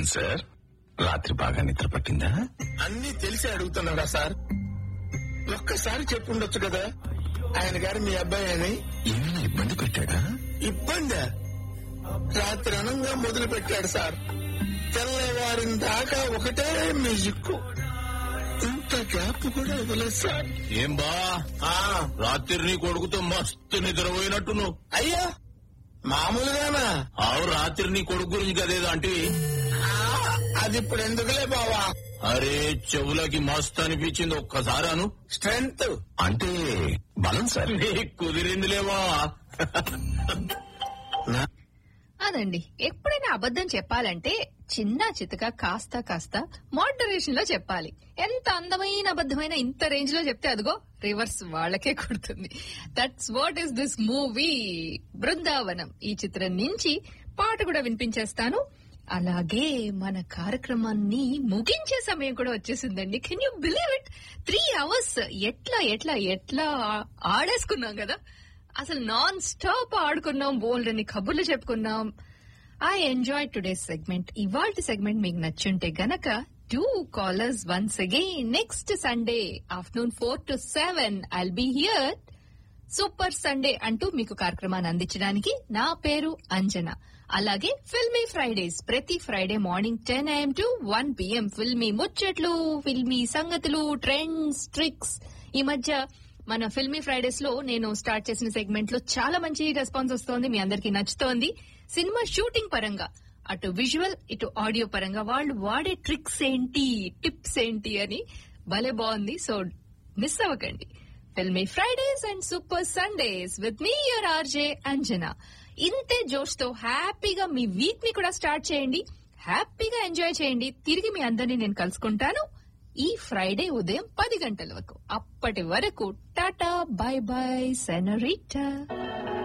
sir రాత్రి బాగా నిద్ర పట్టిందా అన్ని తెలిసి అడుగుతున్నారా సార్ ఒక్కసారి చెప్పుండొచ్చు కదా ఆయన గారు మీ అబ్బాయి అని ఏమైనా ఇబ్బంది పెట్టాడా ఇబ్బంది రాత్రి అనంగా మొదలు పెట్టాడు సార్ తెల్లవారిన దాకా ఒకటే మ్యూజిక్ ఇంత గ్యాప్ కూడా ఇవ్వలేదు సార్ ఏం బా ఆ, రాత్రి నీ కొడుకుతో మస్తు నిద్రపోయినట్టు నువ్వు అయ్యా మామూలుగానా ఆవు రాత్రి నీ కొడుకు గురించి కదేదో అంటే ఆ, అది ఇప్పుడు ఎందుకులే బావా అరే చెవులకి మస్తు అనిపించింది ఒక్కసారి అను స్ట్రెంత్ అంటే బలం సార్ నీకు కుదిరిందిలేవా అదండి ఎప్పుడైనా అబద్ధం చెప్పాలంటే చిన్న చితక కాస్త కాస్త మోడరేషన్ లో చెప్పాలి ఎంత అందమైన అబద్ధమైన ఇంత రేంజ్ లో చెప్తే అదిగో రివర్స్ వాళ్ళకే కొడుతుంది that's what is this movie Brindavanam ఈ చిత్రం నుంచి పాట కూడా వినిపించేస్తాను అలాగే మన కార్యక్రమాన్ని ముగించే సమయం కూడా వచ్చేసిందండి can you believe it three hours ఎట్లా ఎట్లా ఎట్లా ఆడేసుకున్నాం కదా అసలు నాన్ స్టాప్ ఆడుకున్నాం బోల్డని కబుర్లు చెప్పుకున్నాం ఐ ఎంజాయ్ టుడే సెగ్మెంట్ ఇవాళ సెగ్మెంట్ మీకు నచ్చుంటే గనక to callers once again next Sunday afternoon four to seven I'll be here super Sunday అంటూ మీకు కార్యక్రమాన్ని అందించడానికి నా పేరు అంజన అలాగే ఫిల్మీ ఫ్రైడేస్ ప్రతి Friday morning ten AM to one PM filmy ముచ్చట్లు ఫిల్మీ సంగతులు ట్రెండ్స్ ట్రిక్స్ ఈ మధ్య మన ఫిల్మీ ఫ్రైడేస్ లో నేను స్టార్ట్ చేసిన సెగ్మెంట్ లో చాలా మంచి రెస్పాన్స్ వస్తోంది మీ అందరికీ నచ్చుతోంది సినిమా షూటింగ్ పరంగా అటు విజువల్ ఇటు ఆడియో పరంగా వాళ్ళు వాడే ట్రిక్స్ ఏంటి టిప్స్ ఏంటి అని భలే బాగుంది సో మిస్ అవ్వకండి filmy Fridays and super Sundays with me your RJ Anjana ఇంతే జోష్ తో హ్యాపీగా మీ వీక్ ని కూడా స్టార్ట్ చేయండి హ్యాపీగా ఎంజాయ్ చేయండి తిరిగి మీ అందరినీ నేను కలుసుకుంటాను ఈ ఫ్రైడే ఉదయం పది గంటల వరకు అప్పటి వరకు టాటా బై బై సెనరీటా